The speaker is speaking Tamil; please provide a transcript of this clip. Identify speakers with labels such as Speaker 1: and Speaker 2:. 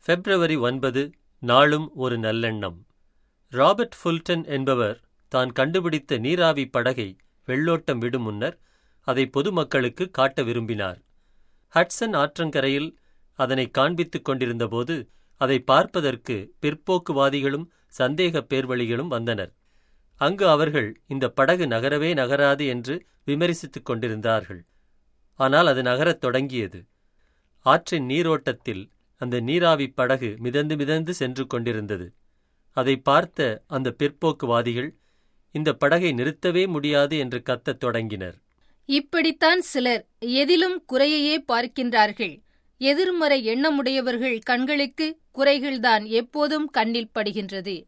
Speaker 1: பிப்ரவரி ஒன்பது நாளும் ஒரு நல்லெண்ணம் ராபர்ட் ஃபுல்டன் என்பவர் தான் கண்டுபிடித்த நீராவி படகை வெள்ளோட்டம் விடும் முன்னர் அதை பொதுமக்களுக்கு காட்ட விரும்பினார் ஹட்சன் ஆற்றங்கரையில் அதனை காண்பித்துக் கொண்டிருந்தபோது அதை பார்ப்பதற்கு பிற்போக்குவாதிகளும் சந்தேக பேர்வழிகளும் வந்தனர் அங்கு அவர்கள் இந்த படகு நகரவே நகராது என்று விமரிசித்துக் கொண்டிருந்தார்கள் ஆனால் அது நகரத் தொடங்கியது ஆற்றின் நீரோட்டத்தில் அந்த நீராவி படகு மிதந்து மிதந்து சென்று கொண்டிருந்தது அதை பார்த்த அந்த பிற்போக்குவாதிகள் இந்த படகை நிறுத்தவே முடியாது என்று கத்தத் தொடங்கினர்
Speaker 2: இப்படித்தான் சிலர் எதிலும் குறையையே பார்க்கின்றார்கள் எதிர்மறை எண்ணமுடையவர்கள் கண்களுக்கு குறைகள்தான் எப்போதும் கண்ணில் படுகின்றது